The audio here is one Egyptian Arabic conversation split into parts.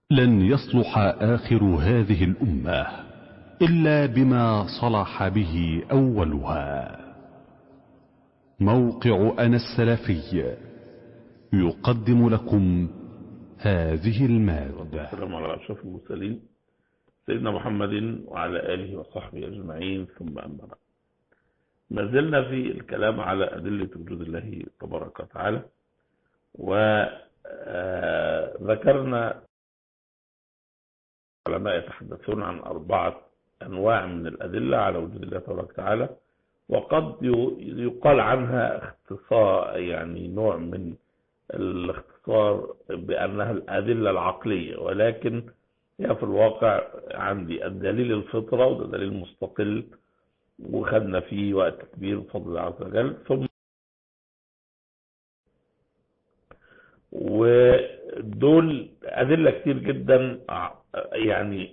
لن يصلح آخر هذه الأمة إلا بما صلح به أولها موقع أنا السلفي يقدم لكم هذه المادة السلام على أشرف المرسلين سيدنا محمد وعلى آله وصحبه أجمعين ثم أما بعد ما زلنا في الكلام على أدلة وجود الله تبارك وتعالى وذكرنا العلماء يتحدثون عن أربعة أنواع من الأدلة على وجود الله تبارك وتعالى وقد يقال عنها اختصار يعني نوع من الاختصار بأنها الأدلة العقلية ولكن هي في الواقع عندي الدليل الفطرة وده دليل مستقل وخدنا فيه وقت كبير بفضل الله عز وجل ثم ودول أدلة كتير جدا يعني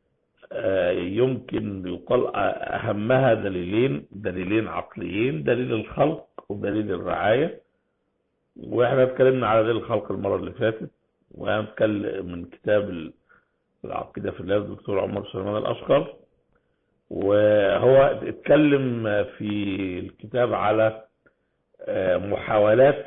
يمكن يقال أهمها دليلين دليلين عقليين دليل الخلق ودليل الرعاية واحنا اتكلمنا على دليل الخلق المرة اللي فاتت وهنتكلم من كتاب العقيدة في الله الدكتور عمر سليمان الأشقر وهو اتكلم في الكتاب على محاولات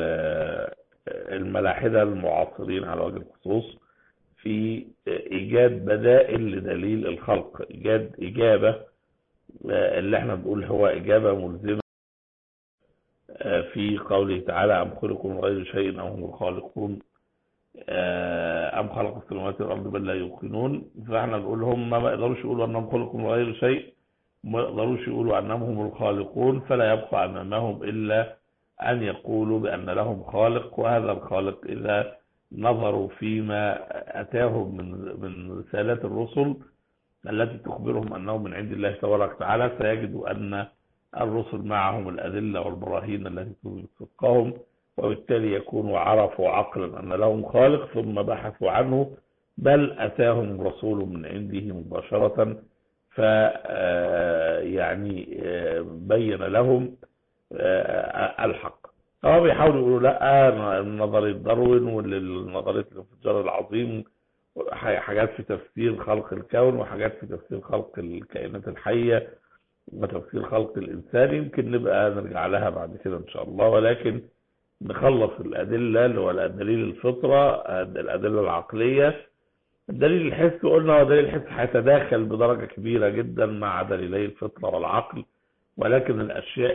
الملاحدة المعاصرين على وجه الخصوص في إيجاد بدائل لدليل الخلق إيجاد إجابة اللي احنا بنقول هو إجابة ملزمة في قوله تعالى أم خلقوا من غير شيء أو هم الخالقون أم خلق السماوات والأرض بل لا يوقنون فاحنا نقول هم ما يقدروش يقولوا أنهم خلقوا من غير شيء ما يقدروش يقولوا أنهم هم الخالقون فلا يبقى أمامهم إلا أن يقولوا بأن لهم خالق وهذا الخالق إذا نظروا فيما أتاهم من من رسالات الرسل التي تخبرهم أنه من عند الله تبارك وتعالى سيجدوا أن الرسل معهم الأدلة والبراهين التي تثبت صدقهم وبالتالي يكونوا عرفوا عقلا أن لهم خالق ثم بحثوا عنه بل أتاهم رسول من عنده مباشرة ف يعني بين لهم الحق هو بيحاولوا يقولوا لا نظرية داروين والنظرية الانفجار العظيم حاجات في تفسير خلق الكون وحاجات في تفسير خلق الكائنات الحية وتفسير خلق الإنسان يمكن نبقى نرجع لها بعد كده إن شاء الله ولكن نخلص الأدلة اللي هو الدليل الفطرة الأدلة العقلية الدليل الحسي قلنا هو دليل الحس هيتداخل بدرجة كبيرة جدا مع دليلي الفطرة والعقل ولكن الأشياء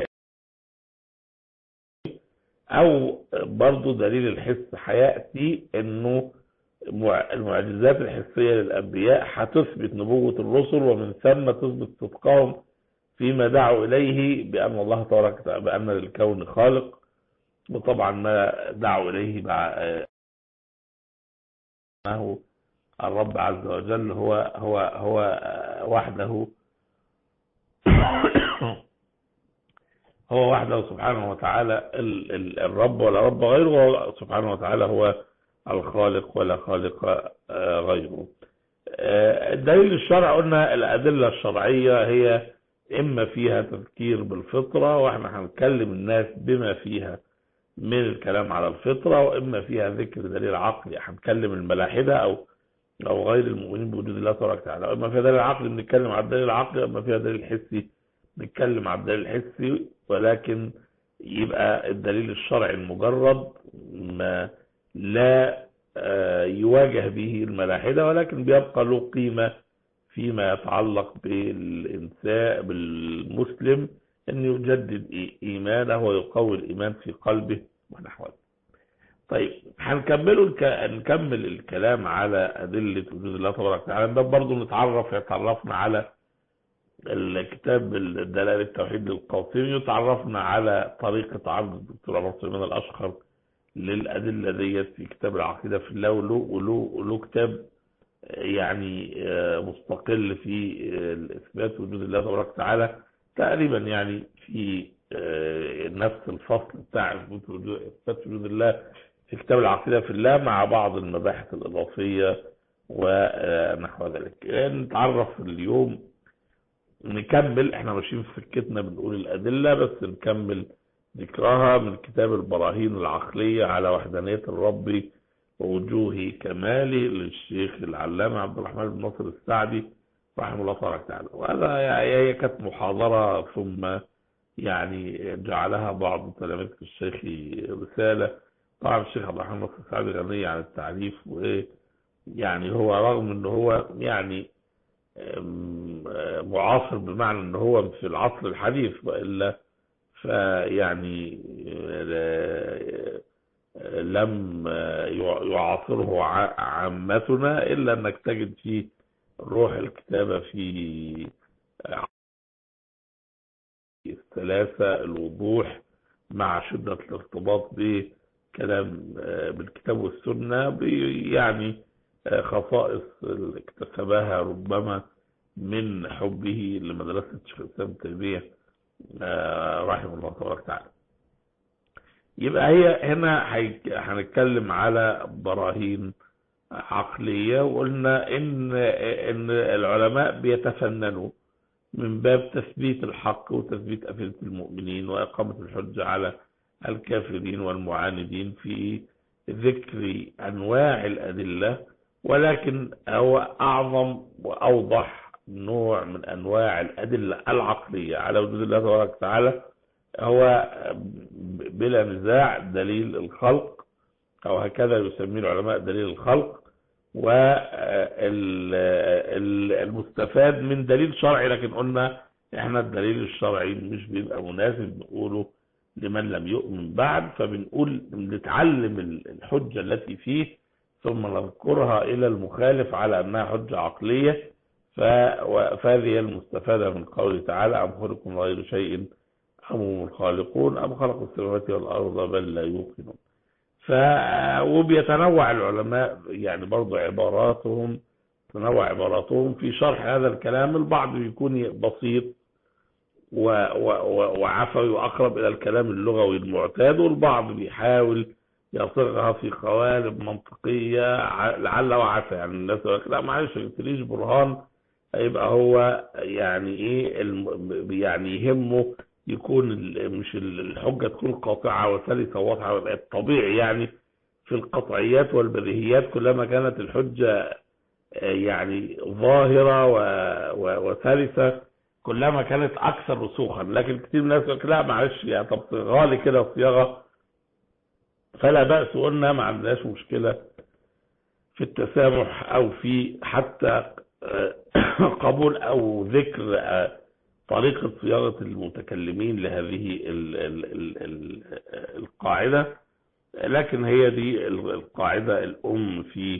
او برضو دليل الحس هياتي انه المعجزات الحسيه للانبياء هتثبت نبوه الرسل ومن ثم تثبت صدقهم فيما دعوا اليه بان الله تبارك وتعالى بان للكون خالق وطبعا ما دعوا اليه انه الرب عز وجل هو هو هو وحده هو وحده سبحانه وتعالى الرب ولا رب غيره وهو سبحانه وتعالى هو الخالق ولا خالق غيره الدليل الشرع قلنا الأدلة الشرعية هي إما فيها تذكير بالفطرة وإحنا هنكلم الناس بما فيها من الكلام على الفطرة وإما فيها ذكر دليل عقلي هنكلم الملاحدة أو أو غير المؤمنين بوجود الله تبارك وتعالى وإما فيها دليل عقلي بنتكلم على الدليل العقلي وإما فيها دليل حسي نتكلم على الدليل الحسي ولكن يبقى الدليل الشرعي المجرد ما لا يواجه به الملاحدة ولكن بيبقى له قيمة فيما يتعلق بالإنسان بالمسلم أن يجدد إيمانه ويقوي الإيمان في قلبه ونحو طيب هنكمله الك... نكمل الكلام على أدلة وجود الله تبارك وتعالى ده برضه نتعرف يتعرفنا على الكتاب دلائل التوحيد للقاسمي تعرفنا على طريقة عرض الدكتور عمر سليمان الأشقر للأدلة ديت في كتاب العقيدة في الله وله, وله, وله كتاب يعني مستقل في الإثبات وجود الله تبارك وتعالى تقريبا يعني في نفس الفصل بتاع إثبات وجود الله في كتاب العقيدة في الله مع بعض المباحث الإضافية ونحو ذلك نتعرف اليوم نكمل احنا ماشيين في سكتنا بنقول الأدلة بس نكمل ذكرها من كتاب البراهين العقلية على وحدانية الرب ووجوه كماله للشيخ العلامة عبد الرحمن بن ناصر السعدي رحمه الله تبارك وتعالى وهذا يعني هي كانت محاضرة ثم يعني جعلها بعض تلاميذ الشيخ رسالة طبعا الشيخ عبد الرحمن ناصر السعدي غني عن التعريف وايه يعني هو رغم ان هو يعني أم، آه، معاصر بمعنى ان هو في العصر الحديث والا فيعني آه، آه، لم آه، يع- يعاصره ع- عامتنا الا انك تجد فيه روح الكتابة في آه، السلاسة الوضوح مع شدة الارتباط بكلام آه، بالكتاب والسنة ب- يعني آه، خصائص اللي اكتسبها ربما من حبه لمدرسة شيخ الإسلام ابن تيمية آه، رحمه الله تبارك وتعالى يبقى هي هنا هيك- هنتكلم على براهين عقلية وقلنا إن إن العلماء بيتفننوا من باب تثبيت الحق وتثبيت أفئدة المؤمنين وإقامة الحجة على الكافرين والمعاندين في ذكر أنواع الأدلة ولكن هو أعظم وأوضح نوع من أنواع الأدلة العقلية على وجود الله تبارك وتعالى هو بلا نزاع دليل الخلق أو هكذا يسميه العلماء دليل الخلق والمستفاد من دليل شرعي لكن قلنا احنا الدليل الشرعي مش بيبقى مناسب نقوله لمن لم يؤمن بعد فبنقول نتعلم الحجة التي فيه ثم نذكرها إلى المخالف على أنها حجة عقلية ف- فهذه هي المستفادة من قوله تعالى أم خلقكم غير شيء أم هم الخالقون أم خلقوا السماوات والأرض بل لا يوقنون ف وبيتنوع العلماء يعني برضو عباراتهم تنوع عباراتهم في شرح هذا الكلام البعض بيكون بسيط و... و... و... وعفوي وأقرب إلى الكلام اللغوي المعتاد والبعض بيحاول يصيغها في قوالب منطقية ع- لعل وعسى يعني الناس يقول لك لا معلش ما جبتليش برهان هيبقى هو يعني ايه الم... يعني يهمه يكون ال- مش ال- الحجة تكون قاطعة وسلسة وواضحة ويبقى الطبيعي يعني في القطعيات والبديهيات كلما كانت الحجة آه، يعني ظاهرة و- و- وسلسة كلما كانت أكثر رسوخا لكن كتير من الناس يقول لك لا معلش يعني طب صيغها لي كده صياغة فلا بأس قلنا ما عندناش مشكلة في التسامح أو في حتى آه، قبول أو ذكر آه، طريقة صياغة المتكلمين لهذه ال ال ال ال القاعدة لكن هي دي القاعدة الأم في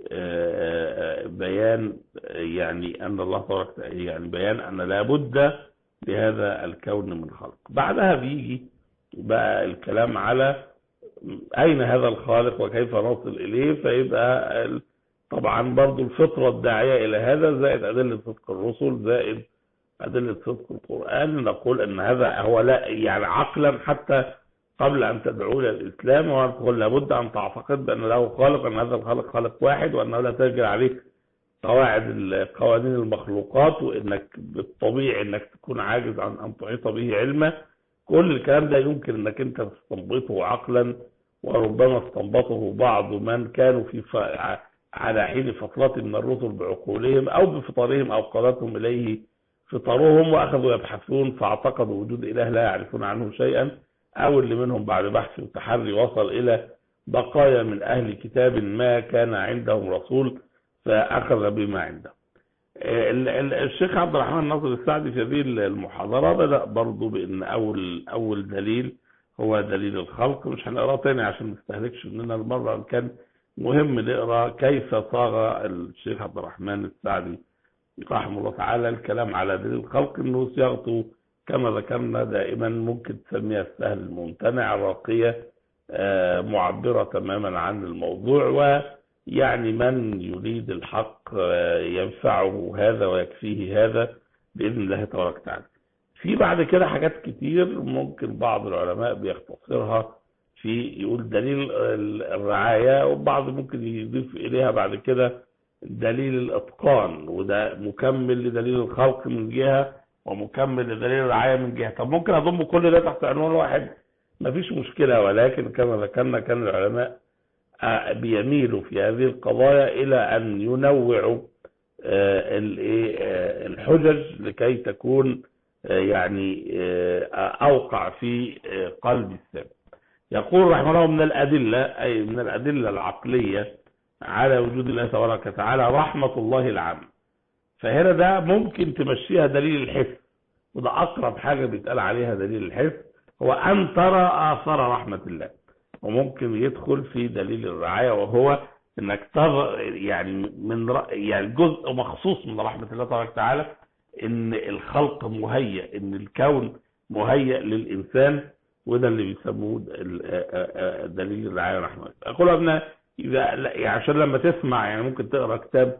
آه، بيان يعني أن الله تبارك وتعالى- يعني بيان أن لا بد لهذا الكون من خلق بعدها بيجي بقى الكلام على أين هذا الخالق وكيف نصل إليه فيبقى ال- طبعا برضو الفطرة الداعية إلى هذا زائد أدلة صدق الرسل زائد أدلة صدق القرآن نقول أن هذا هو لا يعني عقلا حتى قبل أن تدعو إلى الإسلام ونقول لابد أن تعتقد بأن له خالق أن هذا الخالق خالق واحد وأنه لا تجري عليه قواعد ال- قوانين المخلوقات وأنك بالطبيعي أنك تكون عاجز عن أن تحيط به علما كل الكلام ده يمكن أنك أنت تستنبطه عقلا وربما استنبطه بعض من كانوا في ف... على حين فترة من الرسل بعقولهم أو بفطرهم أو قادتهم إليه فطرهم وأخذوا يبحثون فاعتقدوا وجود إله لا يعرفون عنه شيئا أو اللي منهم بعد بحث وتحري وصل إلى بقايا من أهل كتاب ما كان عندهم رسول فأخذ بما عنده ال- ال- الشيخ عبد الرحمن ناصر السعدي في هذه المحاضرة بدأ برضو بأن أول أول دليل هو دليل الخلق مش هنقراه تاني عشان ما نستهلكش مننا المرة إن كان مهم نقرا كيف صاغ الشيخ عبد الرحمن السعدي رحمه الله تعالى الكلام على دليل الخلق انه صياغته كما ذكرنا دائما ممكن تسميها السهل الممتنع راقية آه، معبرة تماما عن الموضوع ويعني من يريد الحق آه، ينفعه هذا ويكفيه هذا بإذن الله تبارك وتعالى في بعد كده حاجات كتير ممكن بعض العلماء بيختصرها في يقول دليل ال- الرعاية وبعض ممكن يضيف إليها بعد كده دليل الإتقان وده مكمل لدليل الخلق من جهة ومكمل لدليل الرعاية من جهة طب ممكن أضم كل ده تحت عنوان واحد مفيش مشكلة ولكن كما ذكرنا كان العلماء آه، بيميلوا في هذه القضايا إلى أن ينوعوا آه، الإيه، آه، الحجج لكي تكون آه، يعني آه، أوقع في آه، قلب السامع يقول رحمه الله من الأدلة أي من الأدلة العقلية على وجود الله تبارك وتعالى رحمة الله العامة فهنا ده ممكن تمشيها دليل الحس وده أقرب حاجة بيتقال عليها دليل الحس هو أن ترى آثار رحمة الله وممكن يدخل في دليل الرعاية وهو انك ترى يعني من رأ- يعني جزء مخصوص من رحمة الله تبارك وتعالى ان الخلق مهيئ ان الكون مهيئ للإنسان وده اللي بيسموه ال- آه، آه، آه، دليل الرعاية والرحمة أقول يا ابناء إذا لا- يعني عشان لما تسمع يعني ممكن تقرأ كتاب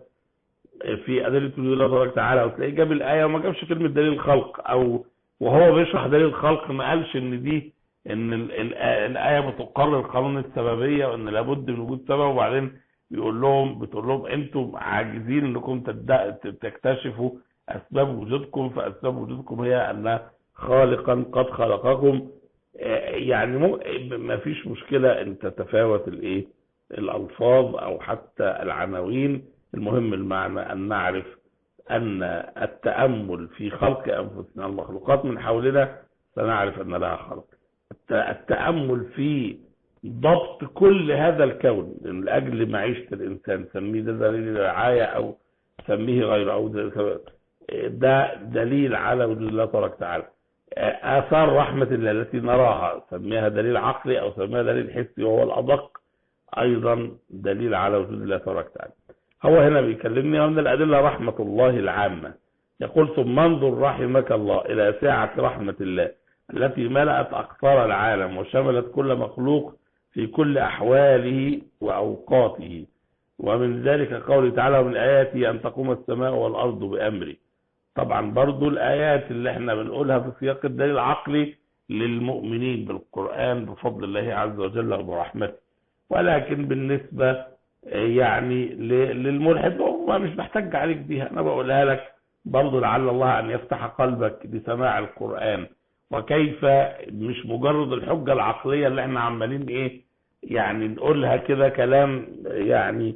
في أدلة وجود الله تبارك وتعالى وتلاقيه جاب الآية وما جابش كلمة دليل الخلق أو وهو بيشرح دليل الخلق ما قالش إن دي إن ال- ال- الآية بتقرر قانون السببية وإن لابد من وجود سبب وبعدين بيقول لهم بتقول لهم أنتم عاجزين إنكم تد- تكتشفوا أسباب وجودكم فأسباب وجودكم هي أن خالقا قد خلقكم آه، يعني مو- ما فيش مشكلة أن تتفاوت الإيه الألفاظ أو حتى العناوين المهم المعنى أن نعرف أن التأمل في خلق أنفسنا المخلوقات من حولنا سنعرف أن لها خلق الت- التأمل في ضبط كل هذا الكون من أجل معيشة الإنسان سميه ده دليل رعاية أو سميه غير أو ده- ده دليل على وجود الله تبارك وتعالى آثار رحمة الله التي نراها سميها دليل عقلي أو سميها دليل حسي وهو الأدق أيضا دليل على وجود الله تبارك وتعالى هو هنا بيكلمني ومن الأدلة رحمة الله العامة يقول ثم انظر رحمك الله إلى سعة رحمة الله التي ملأت أقطار العالم وشملت كل مخلوق في كل أحواله وأوقاته ومن ذلك قوله تعالى ومن آياته أن تقوم السماء والأرض بأمري طبعا برضو الآيات اللي احنا بنقولها في سياق الدليل العقلي للمؤمنين بالقرآن بفضل الله عز وجل وبرحمته ولكن بالنسبة آه، يعني ل- للملحد هو مش محتاج عليك بيها أنا بقولها لك برضو لعل الله أن يفتح قلبك لسماع القرآن وكيف مش مجرد الحجة العقلية اللي احنا عمالين ايه يعني نقولها كده كلام يعني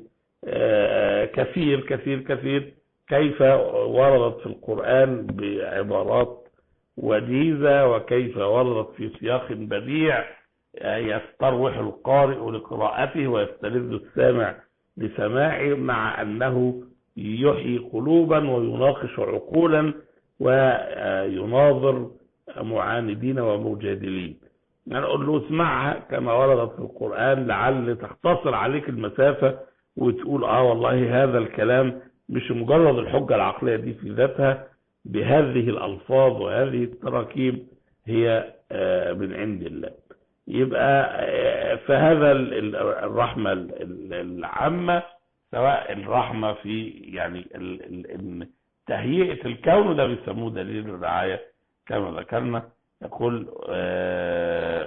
آه، كثير كثير كثير كيف وردت في القرآن بعبارات وجيزة وكيف وردت في سياق بديع آه، يستروح القارئ لقراءته ويستلذ السامع لسماعه مع أنه يحيي قلوبا ويناقش عقولا ويناظر معاندين ومجادلين يعني أقول له اسمعها كما وردت في القرآن لعل تختصر عليك المسافة وتقول اه والله هذا الكلام مش مجرد الحجة العقلية دي في ذاتها بهذه الألفاظ وهذه التراكيب هي آه، من عند الله يبقى آه، فهذا ال- ال- الرحمة ال- ال- العامة سواء الرحمة في يعني ال- ال- إن تهيئة الكون ده بيسموه دليل الرعاية كما ذكرنا يقول آه،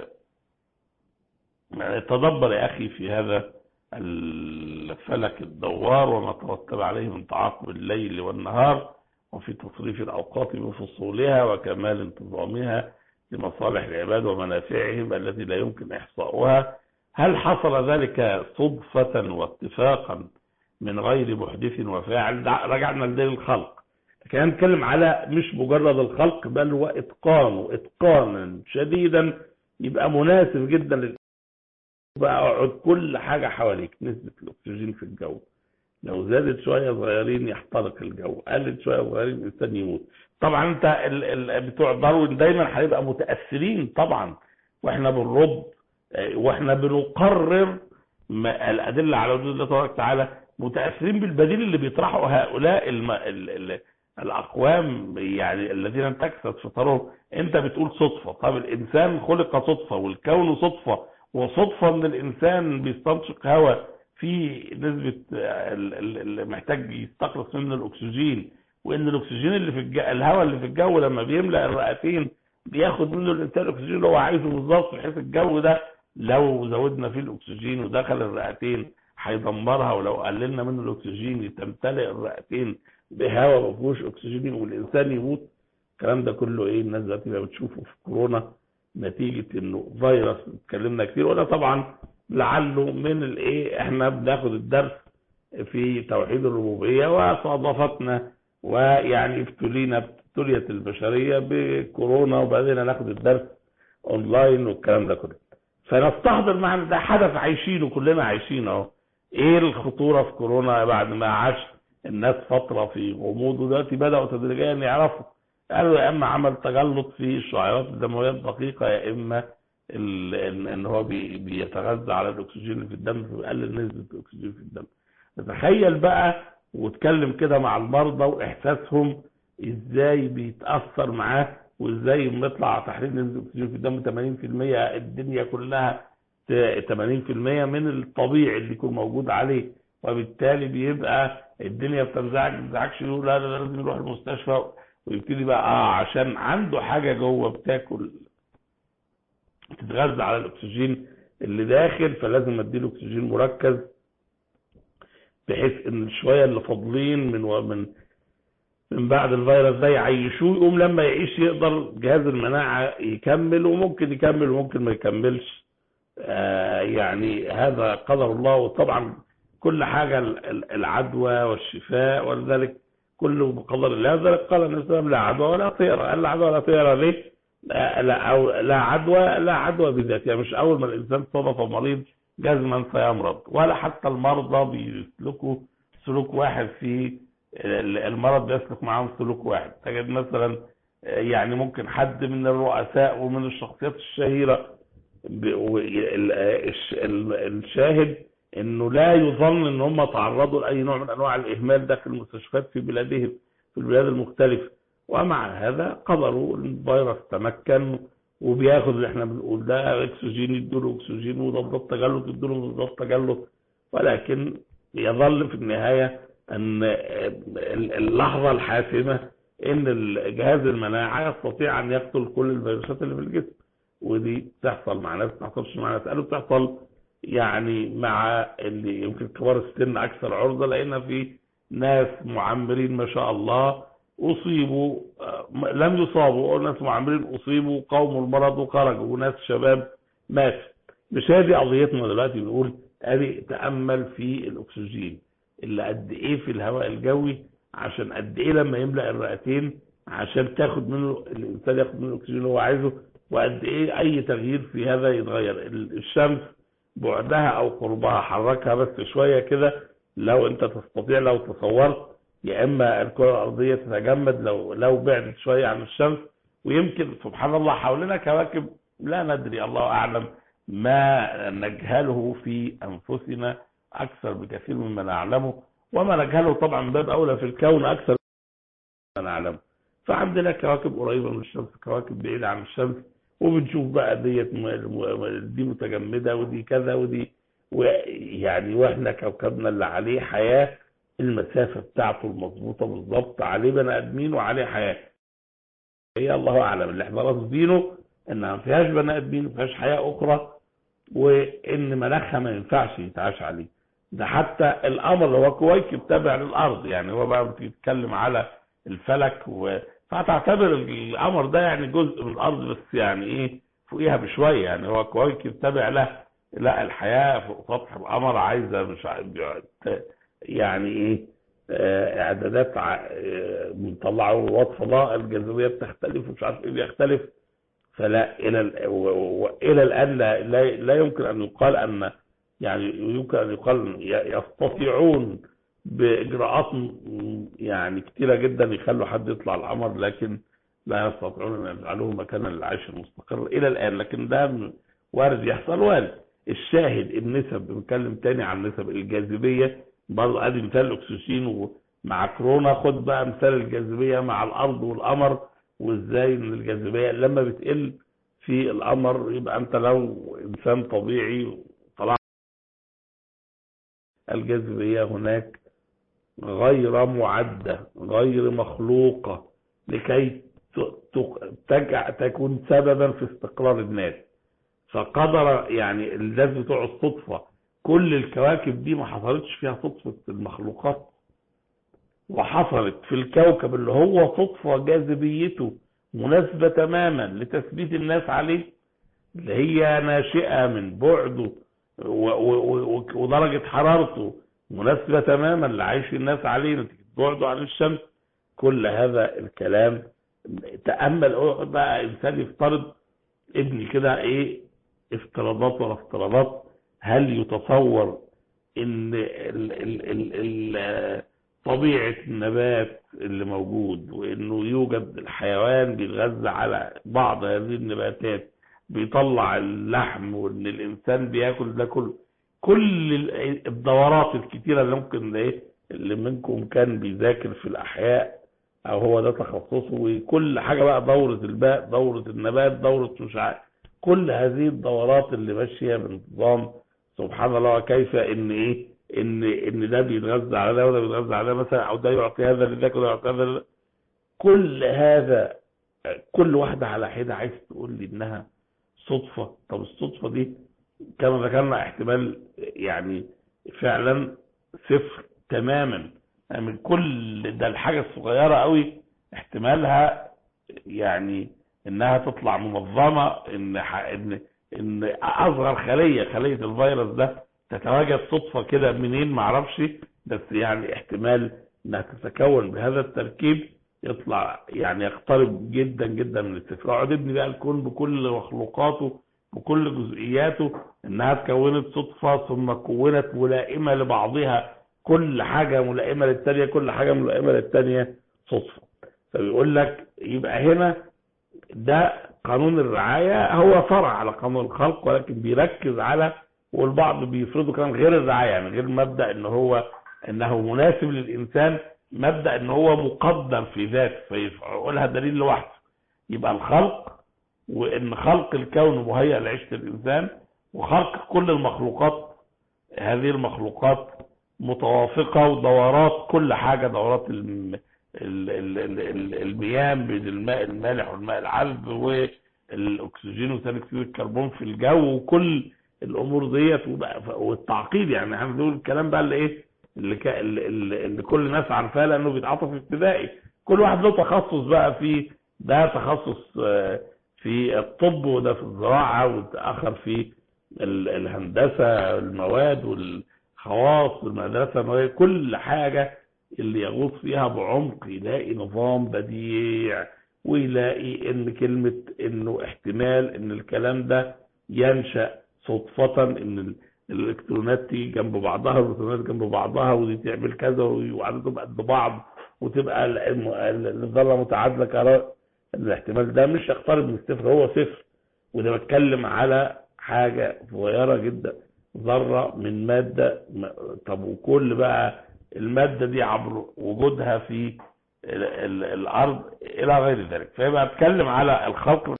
تدبر يا أخي في هذا الفلك الدوار وما ترتب عليه من تعاقب الليل والنهار وفي تصريف الأوقات بفصولها وكمال انتظامها لمصالح العباد ومنافعهم التي لا يمكن إحصاؤها هل حصل ذلك صدفة واتفاقا من غير محدث وفاعل دع- رجعنا لدليل الخلق لكن نتكلم على مش مجرد الخلق بل وإتقانه إتقانا شديدا يبقى مناسب جدا لل بقى اقعد كل حاجة حواليك نسبة الأكسجين في الجو لو زادت شوية صغيرين يحترق الجو قلت شوية صغيرين الإنسان يموت طبعا انت ال ال بتوع داروين دايما هيبقى متأثرين طبعا واحنا بنرد آه، واحنا بنقرر ما الأدلة على وجود الله تبارك وتعالى متأثرين بالبديل اللي بيطرحه هؤلاء الم... ال... ال... الأقوام يعني الذين انتكست فطرهم انت بتقول صدفة طب الإنسان خلق صدفة والكون صدفة وصدفة ان الإنسان بيستنشق هواء في نسبة اللي محتاج يستخلص منه الأكسجين وإن الأكسجين اللي في الجو الهواء اللي في الجو لما بيملأ الرئتين بياخد منه الإنسان الأكسجين اللي هو عايزه بالظبط بحيث الجو ده لو زودنا فيه الأكسجين ودخل الرئتين هيدمرها ولو قللنا منه الأكسجين تمتلئ الرئتين بهواء ما فيهوش أكسجين والإنسان يموت الكلام ده كله إيه الناس دلوقتي بقى بتشوفه في كورونا نتيجة إنه فيروس اتكلمنا كتير وده طبعا لعله من الايه احنا بناخد الدرس في توحيد الربوبيه وصادفتنا ويعني ابتلينا ابتليت البشريه بكورونا وبعدين ناخد الدرس اونلاين والكلام ده كله فنستحضر معنى ده حدث عايشينه كلنا عايشينه اهو ايه الخطوره في كورونا بعد ما عاش الناس فتره في غموض ودلوقتي بداوا تدريجيا يعرفوا قالوا يا اما عمل تجلط في الشعيرات الدمويه الدقيقه يا اما ال- ان إن هو بي- بيتغذى على الاكسجين اللي في الدم فبيقلل نسبه الاكسجين في الدم تخيل بقى واتكلم كده مع المرضى واحساسهم ازاي بيتاثر معاه وازاي لما يطلع تحليل نسبه الاكسجين في الدم 80% الدنيا كلها ت- 80% من الطبيعي اللي يكون موجود عليه وبالتالي بيبقى الدنيا بتنزعج ما بتنزعجش يقول لا ده لازم يروح المستشفى ويبتدي بقى اه عشان عنده حاجه جوه بتاكل تتغذى على الاكسجين اللي داخل فلازم اديله اكسجين مركز بحيث ان الشويه اللي فاضلين من من من بعد الفيروس ده يعيشوه يقوم لما يعيش يقدر جهاز المناعه يكمل وممكن يكمل وممكن ما يكملش آه يعني هذا قدر الله وطبعا كل حاجه ال- ال- العدوى والشفاء ولذلك كله بقدر الله لذلك قال النبي صلى الله عليه وسلم لا عدوى ولا طيره قال لا عدوى ولا طيره ليه؟ لا لا, أو لا عدوى لا عدوى بذاتها مش اول ما الانسان صدف مريض جزما سيمرض ولا حتى المرضى بيسلكوا سلوك واحد في ال- المرض بيسلك معاهم سلوك واحد تجد مثلا يعني ممكن حد من الرؤساء ومن الشخصيات الشهيره ب- و- ال- الش- ال- الشاهد انه لا يظن ان هم تعرضوا لاي نوع من انواع الاهمال داخل المستشفيات في بلادهم في البلاد المختلفه ومع هذا قدروا الفيروس تمكن وبياخد اللي احنا بنقول ده اكسجين يدوله اكسجين وضبط تجلط يدوله مضادات تجلط ولكن يظل في النهايه ان اللحظه الحاسمه ان جهاز المناعه يستطيع ان يقتل كل الفيروسات اللي في الجسم ودي بتحصل مع ناس ما بتحصلش مع ناس قالوا بتحصل يعني مع اللي يمكن كبار السن اكثر عرضه لان في ناس معمرين ما شاء الله اصيبوا آه، لم يصابوا ناس معمرين اصيبوا قوموا المرض وخرجوا وناس شباب ماتوا مش هذه قضيتنا دلوقتي بنقول ادي تامل في الاكسجين اللي قد ايه في الهواء الجوي عشان قد ايه لما يملا الرئتين عشان تاخد منه الانسان ياخد منه الاكسجين اللي هو عايزه وقد ايه اي تغيير في هذا يتغير ال- الشمس بعدها او قربها حركها بس شويه كده لو انت تستطيع لو تصورت يا اما الكره الارضيه تتجمد لو لو بعدت شويه عن الشمس ويمكن سبحان الله حوالينا كواكب لا ندري الله اعلم ما نجهله في انفسنا اكثر بكثير مما نعلمه وما نجهله طبعا من باب اولى في الكون اكثر مما نعلمه فعندنا كواكب قريبه من الشمس كواكب بعيده عن الشمس وبنشوف بقى ديت م- م- دي متجمده ودي كذا ودي ويعني واحنا كوكبنا اللي عليه حياه المسافه بتاعته المظبوطه بالظبط عليه بني ادمين وعليه حياه هي الله اعلم اللي احنا راصدينه انها ما فيهاش بني ادمين ما فيهاش حياه اخرى وان مناخها ما ينفعش يتعاش عليه ده حتى القمر اللي هو كويكب تابع للارض يعني هو بقى بيتكلم على الفلك و... فهتعتبر القمر ده يعني جزء من الارض بس يعني ايه فوقيها بشويه يعني هو كويكب تابع له لا الحياه فوق سطح القمر عايزه مش عارف يعني ايه آه، اعدادات ع- آه، بيطلعوا رواد فضاء الجاذبيه بتختلف ومش عارف ايه بيختلف فلا الى ال- و- و- والى الان لا, لا, لا يمكن ان يقال ان يعني يمكن ان يقال ي- يستطيعون باجراءات م- يعني كتيره جدا يخلوا حد يطلع القمر لكن لا يستطيعون ان يجعلوه مكانا للعيش المستقر الى الان لكن ده م- وارد يحصل وارد الشاهد النسب بنتكلم تاني عن نسب الجاذبيه برضه ادي مثال الاكسجين ومع كورونا خد بقى مثال الجاذبيه مع الارض والقمر وازاي ان الجاذبيه لما بتقل في القمر يبقى انت لو انسان طبيعي طلعت الجاذبيه هناك غير معده غير مخلوقه لكي ت- ت- تجع تكون سببا في استقرار الناس فقدر يعني الناس بتوع الصدفه كل الكواكب دي ما حصلتش فيها صدفه المخلوقات وحصلت في الكوكب اللي هو صدفه جاذبيته مناسبه تماما لتثبيت الناس عليه اللي هي ناشئه من بعده و- و- و- ودرجة حرارته مناسبة تماما لعيش الناس عليه نتيجة بعده عن الشمس كل هذا الكلام تأمل اقعد بقى إنسان يفترض ابني كده إيه افتراضات ولا افتراضات هل يتصور إن ال ال ال ال طبيعة النبات اللي موجود وإنه يوجد الحيوان بيتغذى على بعض هذه النباتات بيطلع اللحم وإن الإنسان بياكل ده كله كل ال- الدورات الكتيرة اللي ممكن ايه اللي منكم كان بيذاكر في الأحياء أو هو ده تخصصه وكل حاجة بقى دورة الباء دورة النبات دورة مش عارف كل هذه الدورات اللي ماشية بانتظام سبحان الله وكيف ان ايه ان ان ده بيتغذى على ده وده بيتغذى على ده مثلا او ده يعطي هذا لذاك وده يعطي هذا لذاك. كل هذا كل واحدة على حدة عايز تقول لي انها صدفة طب الصدفة دي كما ذكرنا احتمال يعني فعلا صفر تماما يعني من كل ده الحاجة الصغيرة قوي احتمالها يعني انها تطلع منظمة ان ح- ان ان اصغر خلية خلية الفيروس ده تتواجد صدفة كده منين معرفش بس يعني احتمال انها تتكون بهذا التركيب يطلع يعني يقترب جدا جدا من الصفر اقعد ابني بقى الكون بكل مخلوقاته بكل جزئياته انها اتكونت صدفة ثم كونت ملائمة لبعضها كل حاجة ملائمة للتانية كل حاجة ملائمة للتانية صدفة فبيقول لك يبقى هنا ده قانون الرعاية هو فرع على قانون الخلق ولكن بيركز على والبعض بيفرضوا كلام غير الرعاية يعني غير مبدأ ان هو انه مناسب للانسان مبدأ ان هو مقدر في ذاته فيقولها دليل لوحده يبقى الخلق وان خلق الكون مهيأ لعيشة الانسان وخلق كل المخلوقات هذه المخلوقات متوافقة ودورات كل حاجة دورات الم... ال- ال- ال- ال- المياه بين الماء المالح والماء العذب والاكسجين وثاني اكسيد الكربون في الجو وكل الامور ديت وبقى- والتعقيد يعني احنا بنقول الكلام بقى اللي ايه اللي, ك... اللي, اللي اللي كل الناس عارفاه لانه بيتعاطى في ابتدائي كل واحد له تخصص بقى في ده تخصص آه، في الطب وده في الزراعة وآخر في ال- الهندسة المواد والخواص المدرسة النووية كل حاجة اللي يغوص فيها بعمق يلاقي نظام بديع ويلاقي ان كلمة انه احتمال ان الكلام ده ينشأ صدفة ان ال- الالكترونات تيجي جنب بعضها والبروتونات جنب بعضها ودي تعمل كذا وعددهم قد بعض وتبقى ال- الم- ال- الذرة متعادلة كهرباء الاحتمال ده مش يقترب من الصفر هو صفر وده بتكلم على حاجة صغيرة جدا ذرة من مادة م- طب وكل بقى المادة دي عبر وجودها في ال ال الأرض إلى غير ذلك فيبقى أتكلم على الخلق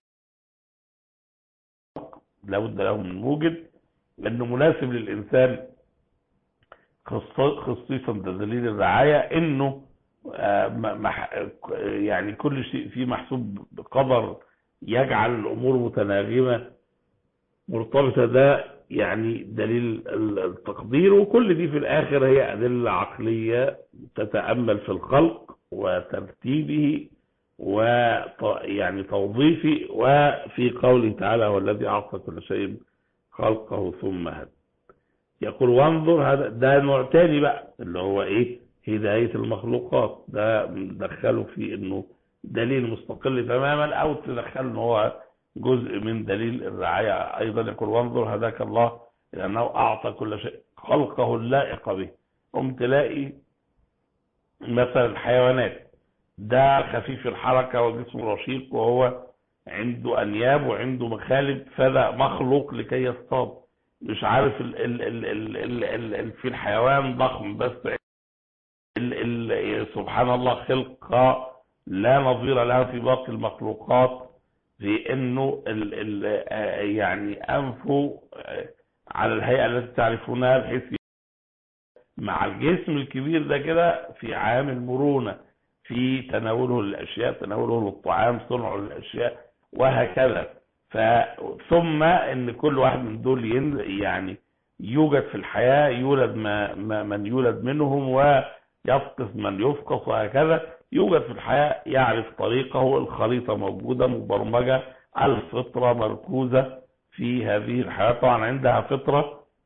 لابد له من موجد لأنه مناسب للإنسان خص- خصيصا ده دليل الرعاية إنه آه، م- مح- يعني كل شيء فيه محسوب بقدر يجعل الأمور متناغمة مرتبطة ده يعني دليل ال- التقدير وكل دي في الآخر هي أدلة عقلية تتأمل في الخلق وترتيبه و يعني توظيفه وفي قوله تعالى هو الذي أعطى كل شيء خلقه ثم هدى يقول وانظر هذا ده نوع تاني بقى اللي هو ايه هداية المخلوقات ده دخله في انه دليل مستقل تماما او تدخله ان هو جزء من دليل الرعاية ايضا يقول وانظر هداك الله لانه اعطى كل شيء خلقه اللائق به قمت تلاقي مثلا الحيوانات ده خفيف الحركة وجسمه رشيق وهو عنده انياب وعنده مخالب فده مخلوق لكي يصطاد مش عارف ال ال ال ال ال ال ال في الحيوان ضخم بس ال ال سبحان الله خلقة لا نظير لها في باقي المخلوقات في انه ال ال آه يعني انفه آه على الهيئة التي تعرفونها بحيث مع الجسم الكبير ده كده في عامل مرونة في تناوله للأشياء تناوله للطعام صنعه للأشياء وهكذا ف ثم ان كل واحد من دول ين... يعني يوجد في الحياة يولد ما... ما من يولد منهم ويفقس من يفقس وهكذا يوجد في الحياة يعرف طريقه الخريطة موجودة مبرمجة الفطرة مركوزة في هذه الحياة طبعا عندها فطرة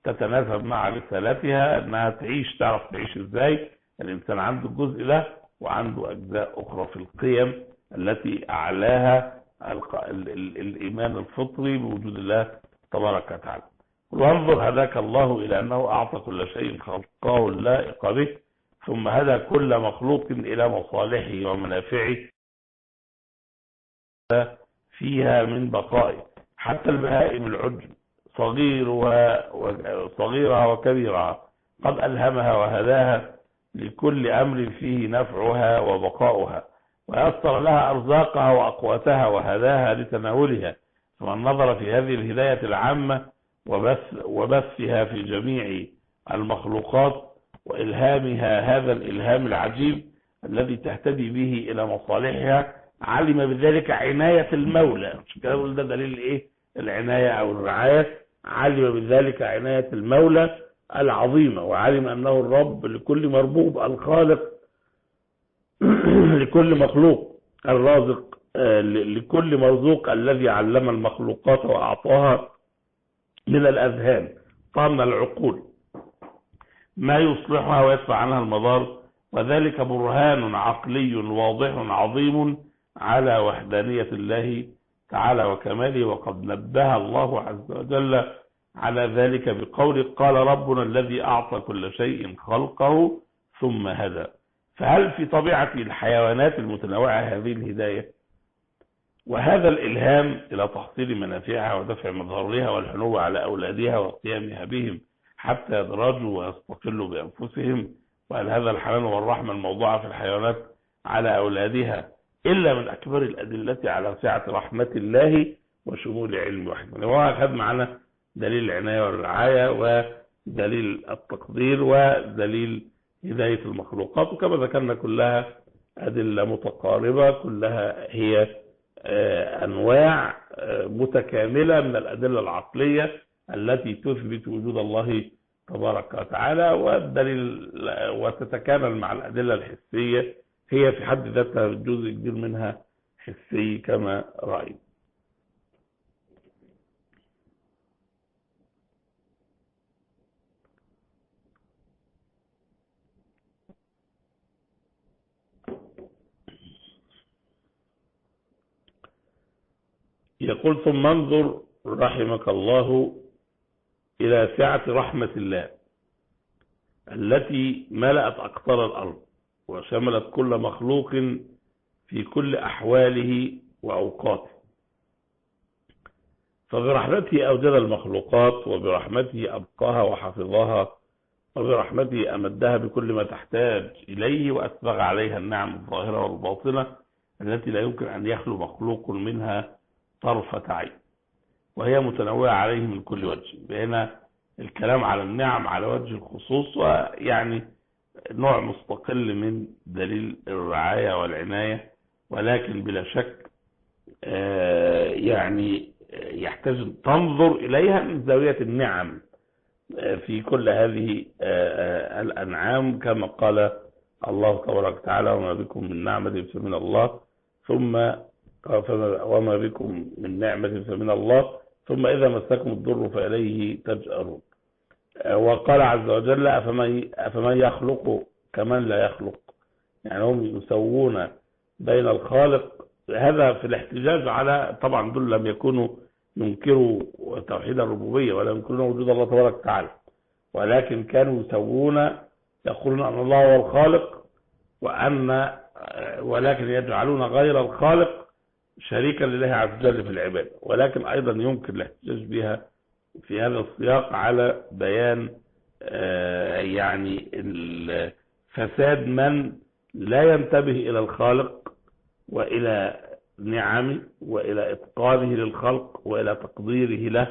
تتناسب مع رسالتها انها تعيش تعرف تعيش ازاي الانسان عنده الجزء ده وعنده اجزاء اخرى في القيم التي اعلاها الق- ال- ال- الايمان الفطري بوجود الله تبارك وتعالى وانظر هداك الله الى انه اعطى كل شيء خلقه اللائق به ثم هدى كل مخلوق الى مصالحه ومنافعه فيها من بقائه حتى البهائم العجب صغيرها وصغيرها وكبيرها قد ألهمها وهداها لكل أمر فيه نفعها وبقاؤها ويسر لها أرزاقها وأقواتها وهداها لتناولها فمن نظر في هذه الهداية العامة وبث وبثها في جميع المخلوقات وإلهامها هذا الإلهام العجيب الذي تهتدي به إلى مصالحها علم بذلك عناية المولى مش كده بقول ده دليل إيه العناية أو الرعاية علم بذلك عناية المولى العظيمة وعلم أنه الرب لكل مربوب الخالق لكل مخلوق الرازق آه، ل- لكل مرزوق الذي علم المخلوقات وأعطاها من الأذهان طعم العقول ما يصلحها ويدفع عنها المضار وذلك برهان عقلي واضح عظيم على وحدانية الله تعالى وكماله وقد نبه الله عز وجل على ذلك بقوله قال ربنا الذي أعطى كل شيء خلقه ثم هدى فهل في طبيعة الحيوانات المتنوعة هذه الهداية وهذا الإلهام إلى تحصيل منافعها ودفع مضارها والحنو على أولادها وقيامها بهم حتى يدرجوا ويستقلوا بأنفسهم وهل هذا الحنان والرحمة الموضوعة في الحيوانات على أولادها إلا من أكبر الأدلة على سعة رحمة الله وشمول علم وحكمة هو أخذ معنا دليل العناية والرعاية ودليل التقدير ودليل هداية المخلوقات وكما ذكرنا كلها أدلة متقاربة كلها هي آه، أنواع آه، متكاملة من الأدلة العقلية التي تثبت وجود الله تبارك وتعالى والدليل وتتكامل مع الأدلة الحسية هي في حد ذاتها جزء كبير منها حسي كما رأيت يقول ثم انظر رحمك الله إلى سعة رحمة الله التي ملأت أقطار الأرض وشملت كل مخلوق في كل أحواله وأوقاته فبرحمته أوجد المخلوقات وبرحمته أبقاها وحفظها وبرحمته أمدها بكل ما تحتاج إليه وأسبغ عليها النعم الظاهرة والباطنة التي لا يمكن أن يخلو مخلوق منها طرفة عين وهي متنوعة عليه من كل وجه بهنا الكلام على النعم على وجه الخصوص ويعني نوع مستقل من دليل الرعاية والعناية ولكن بلا شك آه، يعني يحتاج تنظر إليها من زاوية النعم آه، في كل هذه آه، آه، الأنعام كما قال الله تبارك وتعالى وما بكم من نعمة فمن الله ثم قال فما- وما بكم من نعمة فمن الله ثم إذا مسكم الضر فإليه تجأرون آه، وقال عز وجل أفمن أفمن يخلق كمن لا يخلق يعني هم يسوون بين الخالق هذا في الاحتجاج على طبعا دول لم يكونوا ينكروا توحيد الربوبية ولا ينكرون وجود الله تبارك وتعالى ولكن كانوا يسوون يقولون أن الله هو الخالق وأن ولكن يجعلون غير الخالق شريكا لله عز وجل في العبادة ولكن أيضا يمكن الاحتجاج بها في هذا السياق على بيان آه، يعني ال- فساد من لا ينتبه إلى الخالق وإلى نعمه وإلى إتقانه للخلق وإلى تقديره له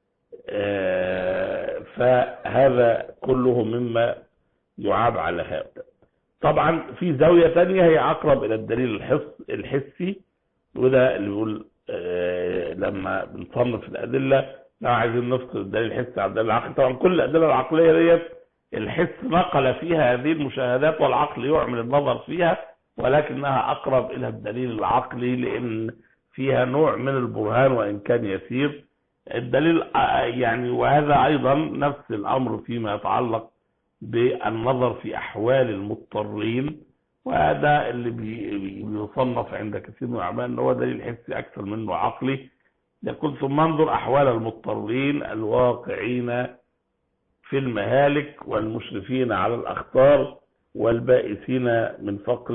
آه، فهذا كله مما يعاب على هذا طبعا في زاوية ثانية هي أقرب إلى الدليل الحس الحسي وده اللي بيقول آه، لما بنصنف الأدلة لو عايزين نفصل الدليل الحسي عن الدليل العقلي طبعا كل الأدلة العقلية ديت الحس نقل فيها هذه المشاهدات والعقل يعمل النظر فيها ولكنها أقرب إلى الدليل العقلي لأن فيها نوع من البرهان وإن كان يسير الدليل يعني وهذا أيضا نفس الأمر فيما يتعلق بالنظر في أحوال المضطرين وهذا اللي بيصنف عند كثير من العلماء أنه هو دليل حسي أكثر منه عقلي يقول ثم انظر أحوال المضطرين الواقعين في المهالك والمشرفين على الأخطار والبائسين من فقر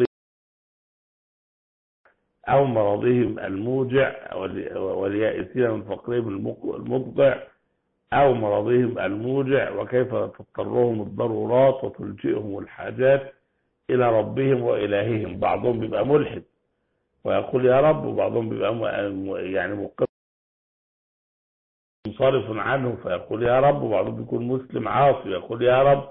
أو مرضهم الموجع واليائسين من فقرهم المضجع أو مرضهم الموجع وكيف تضطرهم الضرورات وتلجئهم الحاجات إلى ربهم وإلههم بعضهم بيبقى ملحد ويقول يا رب وبعضهم بيبقى يعني مقر منصرف عنه فيقول يا رب وبعضهم بيكون مسلم عاصي يقول يا رب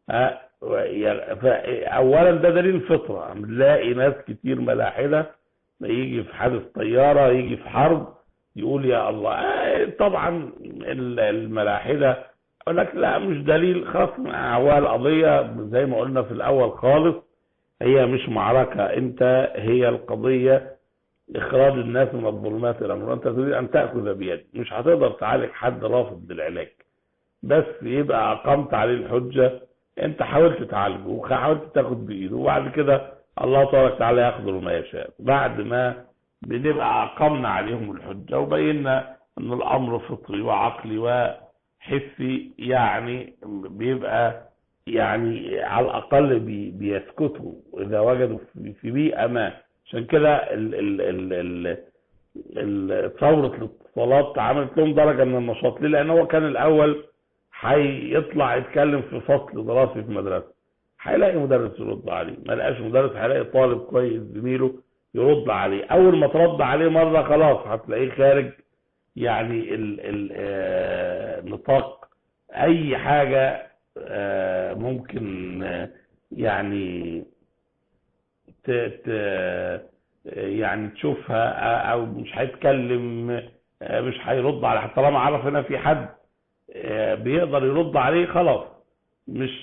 اولا ده دليل فطره بنلاقي ناس كتير ملاحده يجي في حادث طياره يجي في حرب يقول يا الله طبعا الملاحده يقول لك لا مش دليل خاص هو القضيه زي ما قلنا في الاول خالص هي مش معركه انت هي القضيه اخراج الناس من الظلمات الى النور انت تريد ان تاخذ بيد مش هتقدر تعالج حد رافض للعلاج بس يبقى اقمت عليه الحجه انت حاولت تعالجه وحاولت تاخد بايده وبعد كده الله تبارك وتعالى يقدر ما يشاء بعد ما بنبقى اقمنا عليهم الحجه وبينا ان الامر فطري وعقلي وحسي يعني بيبقى يعني على الاقل بي بيسكتوا اذا وجدوا في بيئه ما عشان كده ال ال ال ال ثوره الاتصالات عملت لهم درجه من النشاط ليه؟ لان هو كان الاول هيطلع يتكلم في فصل دراسي في مدرسه هيلاقي مدرس يرد عليه ما لقاش مدرس هيلاقي طالب كويس زميله يرد عليه اول ما ترد عليه مره خلاص هتلاقيه خارج يعني ال ال آه نطاق اي حاجه آه ممكن آه يعني ت ت يعني تشوفها او مش هيتكلم مش هيرد على طالما عرف هنا في حد بيقدر يرد عليه خلاص مش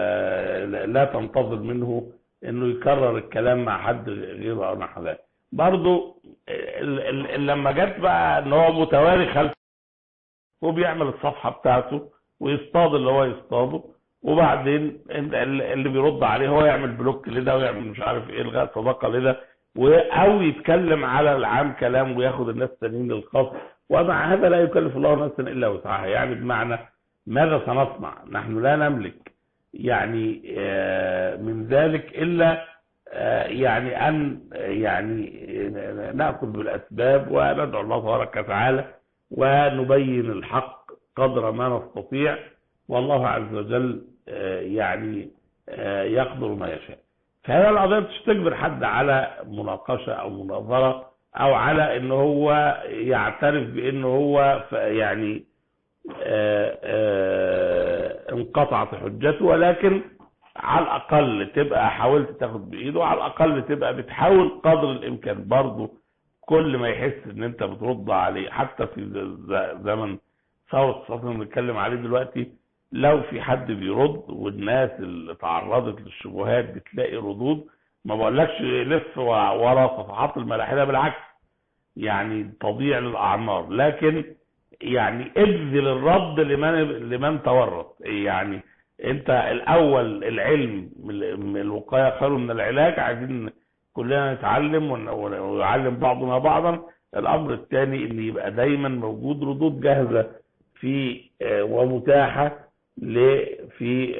لا تنتظر منه انه يكرر الكلام مع حد غيره او نحو ذلك برضه لما جت بقى ان هو متواري خلف هو بيعمل الصفحه بتاعته ويصطاد اللي هو يصطاده وبعدين اللي بيرد عليه هو يعمل بلوك لده ويعمل مش عارف ايه الغاء صداقه لده او يتكلم على العام كلام وياخد الناس التانيين للخاص ومع هذا لا يكلف الله نفسا الا وسعها يعني بمعنى ماذا سنصنع نحن لا نملك يعني من ذلك الا يعني ان يعني ناخذ بالاسباب وندعو الله تبارك وتعالى ونبين الحق قدر ما نستطيع والله عز وجل يعني يقدر ما يشاء فهذا القضيه مش تجبر حد على مناقشه او مناظره او على ان هو يعترف بان هو يعني آآ آآ انقطعت حجته ولكن على الاقل تبقى حاولت تاخد بايده وعلى الاقل تبقى بتحاول قدر الامكان برضه كل ما يحس ان انت بترد عليه حتى في زمن ثوره الصلاه اللي بنتكلم عليه دلوقتي لو في حد بيرد والناس اللي تعرضت للشبهات بتلاقي ردود ما بقولكش لف ورا صفحات الملاحده بالعكس يعني تضيع للاعمار لكن يعني ابذل الرد لمن لمن تورط يعني انت الاول العلم الوقايه خير من العلاج عايزين كلنا نتعلم ويعلم بعضنا بعضا الامر الثاني ان يبقى دايما موجود ردود جاهزه في ومتاحه في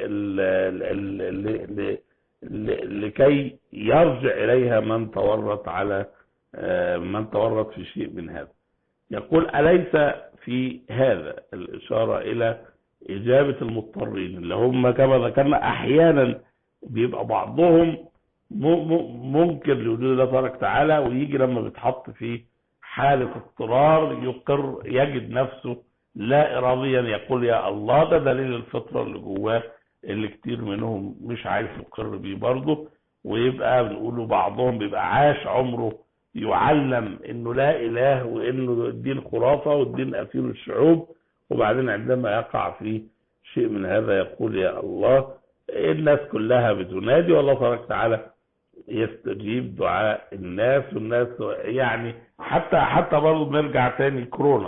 لكي يرجع اليها من تورط على من تورط في شيء من هذا يقول أليس في هذا الإشارة إلى إجابة المضطرين اللي هم كما ذكرنا أحيانا بيبقى بعضهم ممكن لوجود الله تبارك تعالى ويجي لما بيتحط في حالة اضطرار يقر يجد نفسه لا إراديا يقول يا الله ده دليل الفطرة اللي جواه اللي كتير منهم مش عايز يقر بيه برضه ويبقى بنقوله بعضهم بيبقى عاش عمره يعلم انه لا اله وانه الدين خرافه والدين اثير الشعوب وبعدين عندما يقع في شيء من هذا يقول يا الله الناس كلها بتنادي والله تبارك وتعالى يستجيب دعاء الناس والناس يعني حتى حتى برضه بنرجع تاني كورونا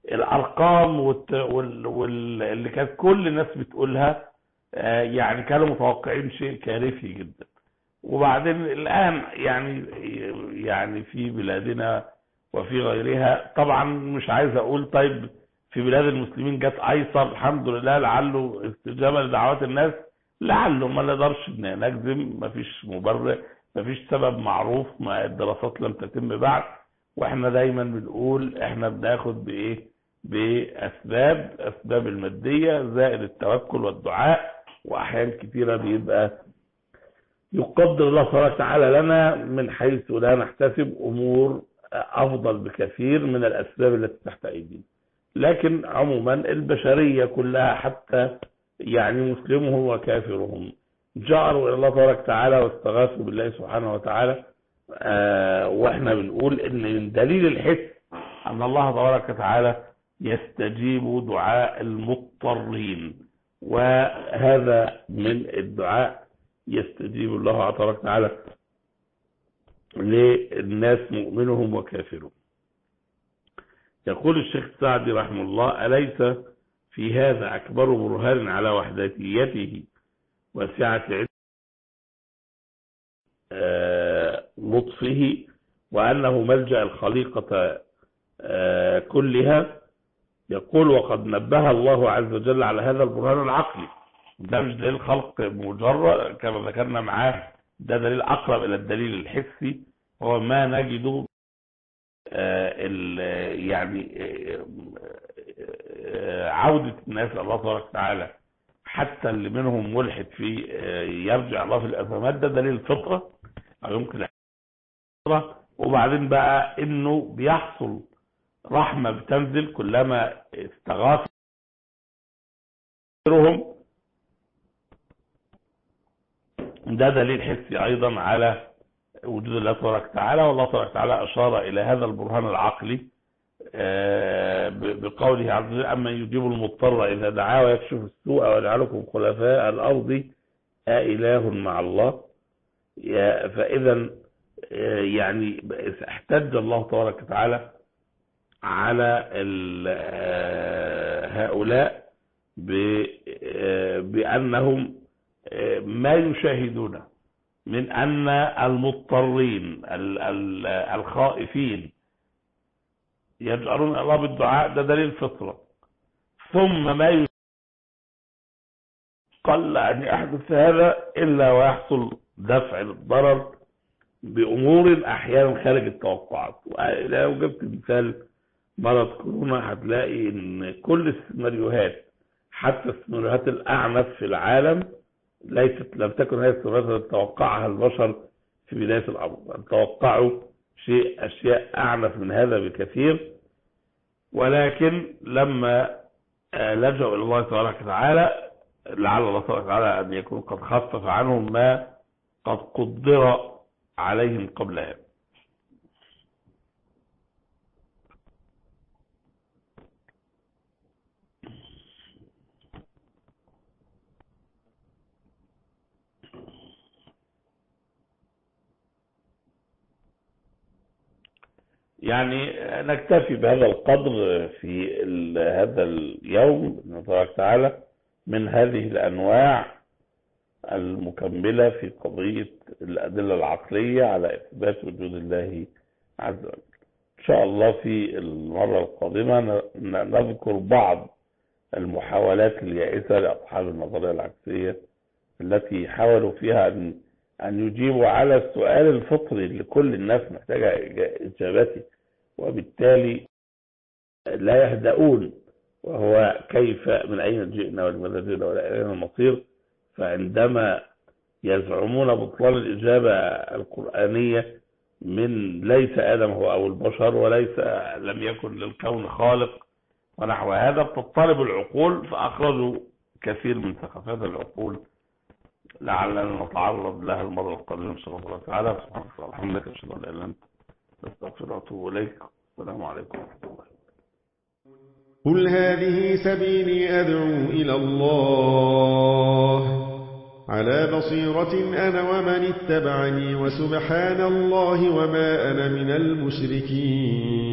الارقام والت... وال... وال... اللي كانت كل الناس بتقولها آه، يعني كانوا متوقعين شيء كارثي جدا وبعدين الان يعني يعني في بلادنا وفي غيرها طبعا مش عايز اقول طيب في بلاد المسلمين جت ايسر الحمد لله لعله استجابه لدعوات الناس لعله ما نقدرش نجزم مفيش مبرر مفيش سبب معروف ما الدراسات لم تتم بعد واحنا دايما بنقول احنا بناخد بايه باسباب اسباب الماديه زائد التوكل والدعاء واحيان كثيره بيبقى يقدر الله سبحانه وتعالى لنا من حيث لا نحتسب امور افضل بكثير من الاسباب التي تحت ايدينا لكن عموما البشريه كلها حتى يعني مسلمهم وكافرهم جاروا الى الله تبارك وتعالى واستغاثوا بالله سبحانه وتعالى آه واحنا بنقول ان من دليل الحس ان الله تبارك وتعالى يستجيب دعاء المضطرين وهذا من الدعاء يستجيب الله تبارك وتعالى للناس مؤمنهم وكافرهم يقول الشيخ سعدي رحمه الله أليس في هذا أكبر برهان على وحدانيته وسعة لطفه وأنه ملجأ الخليقة كلها يقول وقد نبه الله عز وجل على هذا البرهان العقلي ده مش دليل خلق مجرد كما ذكرنا معاه ده دليل أقرب إلى الدليل الحسي هو ما نجده يعني عودة الناس الله تبارك وتعالى حتى اللي منهم ملحد في يرجع الله في الأزمات ده دليل الفطرة أو يمكن الفطرة وبعدين بقى إنه بيحصل رحمة بتنزل كلما استغاث ده دليل حسي أيضا على وجود الله تبارك وتعالى والله تبارك وتعالى أشار إلى هذا البرهان العقلي بقوله عز وجل أما يجيب المضطر إذا دعاه ويكشف السوء ويجعلكم خلفاء الأرض أإله مع الله فإذا يعني احتج الله تبارك وتعالى على هؤلاء بأنهم ما يشاهدون من أن المضطرين الخائفين يجعلون الله بالدعاء ده دليل فطرة ثم ما قل أن يحدث هذا إلا ويحصل دفع الضرر بأمور أحيانا خارج التوقعات لو جبت مثال مرض كورونا هتلاقي ان كل السيناريوهات حتى السيناريوهات الأعنف في العالم ليست لم تكن هذه السيناريوهات التي توقعها البشر في بداية الأمر توقعوا شيء أشياء أعنف من هذا بكثير ولكن لما لجأوا إلى الله تبارك وتعالى لعل الله تبارك وتعالى أن يكون قد خفف عنهم ما قد قدر عليهم قبل هذا يعني نكتفي بهذا القدر في هذا اليوم نتبارك تعالى من هذه الأنواع المكملة في قضية الأدلة العقلية على إثبات وجود الله عز وجل إن شاء الله في المرة القادمة نذكر بعض المحاولات اليائسة لأصحاب النظرية العكسية التي حاولوا فيها أن أن يجيبوا على السؤال الفطري اللي كل الناس محتاجة إجابته وبالتالي لا يهدؤون وهو كيف من أين جئنا ولماذا جئنا ولا إلينا المصير فعندما يزعمون بطلان الإجابة القرآنية من ليس آدم هو أو البشر وليس لم يكن للكون خالق ونحو هذا بتضطرب العقول فأخرجوا كثير من ثقافات العقول لعلنا نتعرض لها المرة القادمة إن شاء الله تعالى سبحانك اللهم وبحمدك أشهد أن لا إله إلا أنت أستغفرك وأتوب إليك السلام عليكم ورحمة الله قل هذه سبيلي أدعو إلى الله على بصيرة أنا ومن اتبعني وسبحان الله وما أنا من المشركين